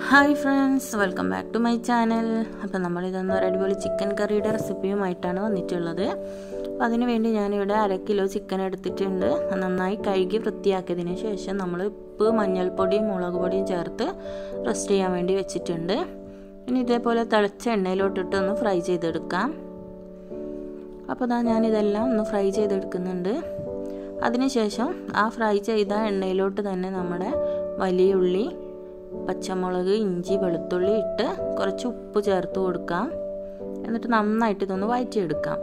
hi friends welcome back to my channel അപ്പോൾ നമ്മളിതൊന്ന് ഒരു അടിപൊളി ചിക്കൻ കറിയുടെ റെസിപ്പിയുമായിട്ടാണ് വന്നിട്ടുള്ളത് അപ്പോൾ അതിന് വേണ്ടി ഞാനിവിടെ അര കിലോ ചിക്കൻ എടുത്തിട്ടുണ്ട് നന്നായി കഴുകി വൃത്തിയാക്കിയതിന് ശേഷം നമ്മൾ ഉപ്പ് മഞ്ഞൾപ്പൊടിയും മുളക് പൊടിയും ചേർത്ത് റെസ്റ്റ് ചെയ്യാൻ വേണ്ടി വെച്ചിട്ടുണ്ട് ഇനി ഇതേപോലെ തിളച്ച എണ്ണയിലോട്ടിട്ട് ഒന്ന് ഫ്രൈ ചെയ്തെടുക്കാം അപ്പോൾ ഇതാ ഞാനിതെല്ലാം ഒന്ന് ഫ്രൈ ചെയ്തെടുക്കുന്നുണ്ട് അതിനുശേഷം ആ ഫ്രൈ ചെയ്ത എണ്ണയിലോട്ട് തന്നെ നമ്മുടെ വലിയ ഉള്ളി പച്ചമുളക് ഇഞ്ചി വെളുത്തുള്ളി ഇട്ട് കുറച്ച് ഉപ്പ് ചേർത്ത് കൊടുക്കാം എന്നിട്ട് നന്നായിട്ട് ഇതൊന്ന് വഴറ്റിയെടുക്കാം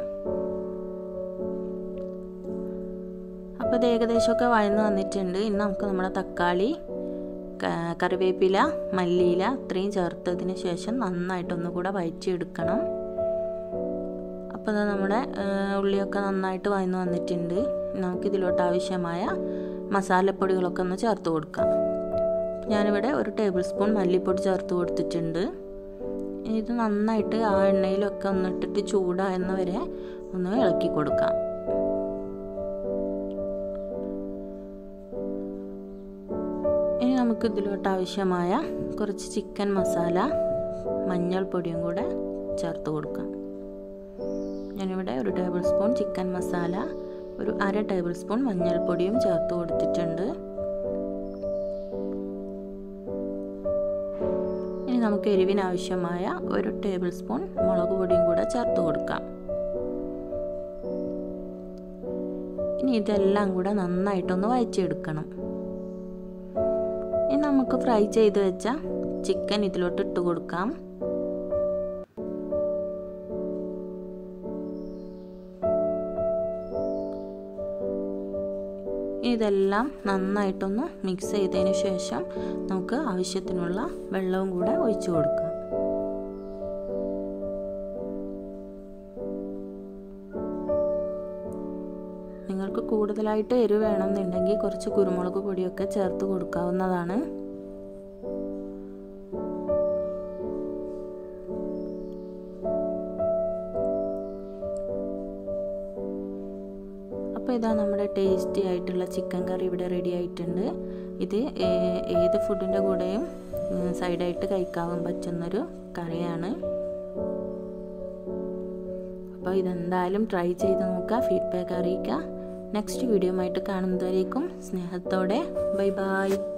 അപ്പോൾ ഇത് ഏകദേശമൊക്കെ വഴന്ന് വന്നിട്ടുണ്ട് ഇന്ന് നമുക്ക് നമ്മുടെ തക്കാളി കറിവേപ്പില മല്ലിയില ഇത്രയും ചേർത്തതിന് ശേഷം നന്നായിട്ടൊന്നു കൂടെ വഴറ്റിയെടുക്കണം അപ്പോൾ ഇത് നമ്മുടെ ഉള്ളിയൊക്കെ നന്നായിട്ട് വഴന്ന് വന്നിട്ടുണ്ട് നമുക്കിതിലോട്ട് ആവശ്യമായ മസാലപ്പൊടികളൊക്കെ ഒന്ന് ചേർത്ത് കൊടുക്കാം ഞാനിവിടെ ഒരു ടേബിൾ സ്പൂൺ മല്ലിപ്പൊടി ചേർത്ത് കൊടുത്തിട്ടുണ്ട് ഇത് നന്നായിട്ട് ആ എണ്ണയിലൊക്കെ ഒന്നിട്ടിട്ട് ചൂടാകുന്ന വരെ ഒന്ന് ഇളക്കി കൊടുക്കാം ഇനി നമുക്ക് ഇതിലോട്ട് ആവശ്യമായ കുറച്ച് ചിക്കൻ മസാല മഞ്ഞൾപ്പൊടിയും കൂടെ ചേർത്ത് കൊടുക്കാം ഞാനിവിടെ ഒരു ടേബിൾ സ്പൂൺ ചിക്കൻ മസാല ഒരു അര ടേബിൾ സ്പൂൺ മഞ്ഞൾപ്പൊടിയും ചേർത്ത് കൊടുത്തിട്ടുണ്ട് ഇനി നമുക്ക് എരിവിനാവശ്യമായ ഒരു ടേബിൾ സ്പൂൺ മുളക് പൊടിയും കൂടെ ചേർത്ത് കൊടുക്കാം ഇനി ഇതെല്ലാം കൂടെ നന്നായിട്ടൊന്ന് വഴച്ചെടുക്കണം ഇനി നമുക്ക് ഫ്രൈ ചെയ്ത് വെച്ച ചിക്കൻ ഇതിലോട്ട് ഇട്ട് കൊടുക്കാം ഇതെല്ലാം നന്നായിട്ടൊന്ന് മിക്സ് ചെയ്തതിന് ശേഷം നമുക്ക് ആവശ്യത്തിനുള്ള വെള്ളവും കൂടെ ഒഴിച്ചു കൊടുക്കാം നിങ്ങൾക്ക് കൂടുതലായിട്ട് എരിവ് വേണമെന്നുണ്ടെങ്കിൽ കുറച്ച് കുരുമുളക് പൊടിയൊക്കെ ചേർത്ത് കൊടുക്കാവുന്നതാണ് അപ്പോൾ ഇതാ നമ്മുടെ ടേസ്റ്റി ആയിട്ടുള്ള ചിക്കൻ കറി ഇവിടെ റെഡി ആയിട്ടുണ്ട് ഇത് ഏത് ഫുഡിൻ്റെ കൂടെയും സൈഡായിട്ട് കഴിക്കാൻ പറ്റുന്നൊരു കറിയാണ് അപ്പോൾ ഇതെന്തായാലും ട്രൈ ചെയ്ത് നോക്കുക ഫീഡ്ബാക്ക് അറിയിക്കുക നെക്സ്റ്റ് വീഡിയോ ആയിട്ട് കാണുന്നതുവരേക്കും സ്നേഹത്തോടെ ബൈ ബൈ